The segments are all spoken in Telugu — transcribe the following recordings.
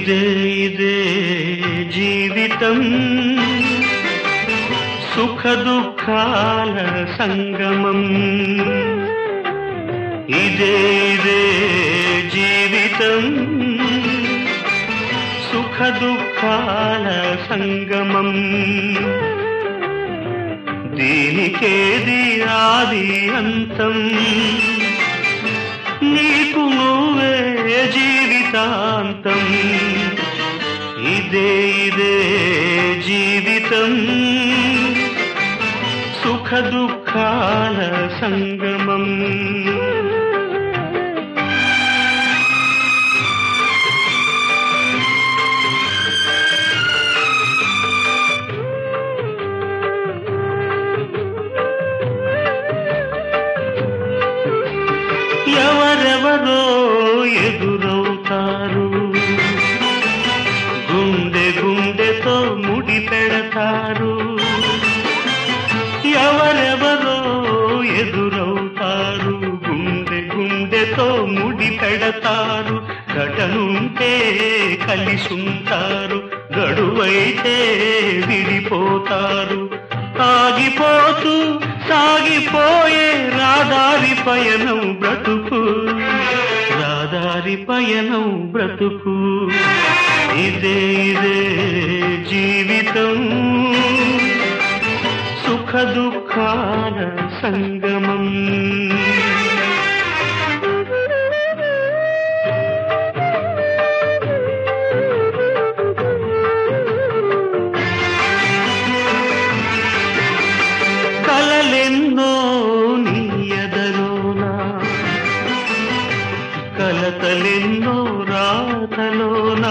ఇదే ఇదే జీవితం సుఖ దుఃఖాల సంగమం ఇదే ఇదే జీవితం సుఖ దుఃఖాల సంగమం దీనికేది ఆది అంతం నీకు నువ్వే జీవితాంతం ఇదే ఇదే జీవితం సుఖ దుఃఖాల సంగమం ఎవరెవరో ఎదురవుతారు గుండె గుండెతో ముడి పెడతారు ఎవరెవరో ఎదురవుతారు గుండె గుండెతో ముడి పెడతారు గడనుంటే కలిసుంటారు గడువైతే విడిపోతారు ఆగిపోతూ సాగిపోయే రాదారి పయనం బ్రతుకు రాదారి పయనం బ్రతుకు ఇదే ఇదే జీవితం సుఖ దుఃఖాల సంగమం కలలెన్నో నీ ఎదలోనా కలతలెన్నో రాతలోనా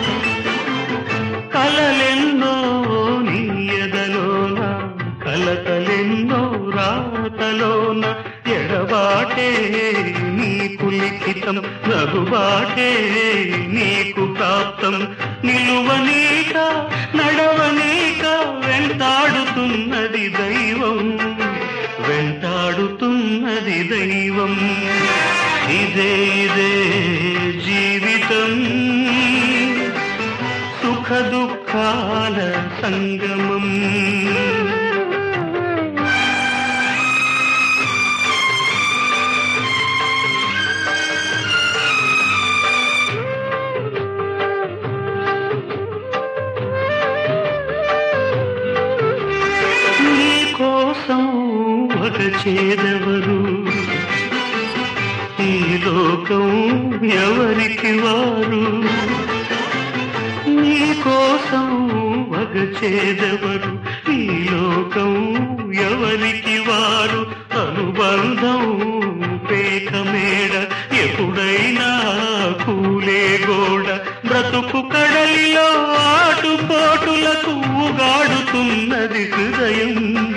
కలలెన్నో నీ ఎదలోన కలతలెన్నో రాతలోన ఎడబాటే నీకు లిఖితం రఘుబాటే నీకు ప్రాప్తం నిలువనీక నడవనీక వెంటాడుతున్నది దైవం వెంటాడుతున్నది దైవం ఇదే ఇదే జీవితం సుఖ దుఃఖాల సంగమం నీ కోసం ఒక చేదవరు ఈ లోకం ఎవరికి వారు నీ కోసం ఒక చేదవరు ఈ లోకం ఎవరికి వారు అనుబంధం పేక మేడ ఎప్పుడైనా కూలే గోడ బ్రతుకు కడలిలో ఆటుపోటులకు ఊగాడుతున్నది హృదయం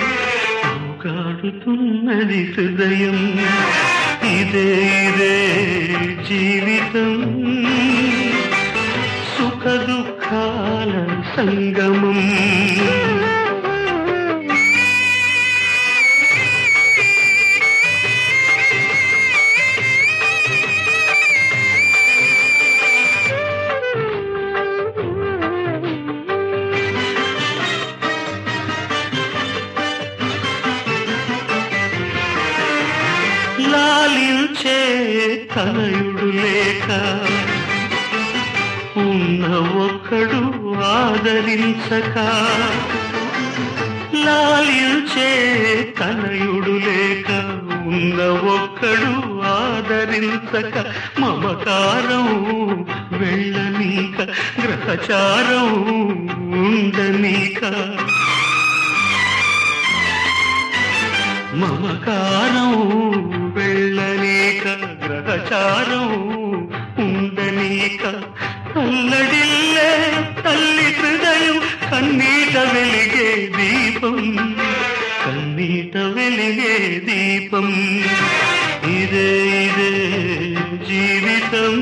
ఊగాడుతున్నది హృదయం ఇదే ఇదే జీవితం సుఖ దుఃఖాల సంగమం లాలించే తనయుడు లేక ఉన్న ఒక్కడు ఆదరించక లాలించే తనయుడు లేక ఉన్న ఒక్కడు ఆదరించక మమకారం వెళ్ళనీక గ్రహచారం ఉండనీక మమకారం వెళ్ళనీక గ్రహచారం ఉండనీక అల్లడిల్లే తల్లి హృదయం కన్నీట వెలిగే దీపం కన్నీట వెలిగే దీపం ఇదే ఇదే జీవితం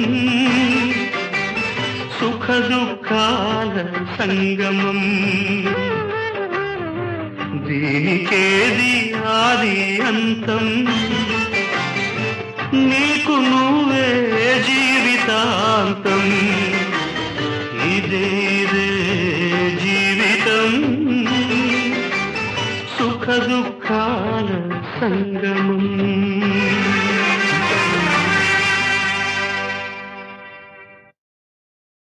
సుఖ దుఃఖాల సంగమం దీనికేది ఆది అంతం నీకు నువ్వే జీవితాంతం సంగమం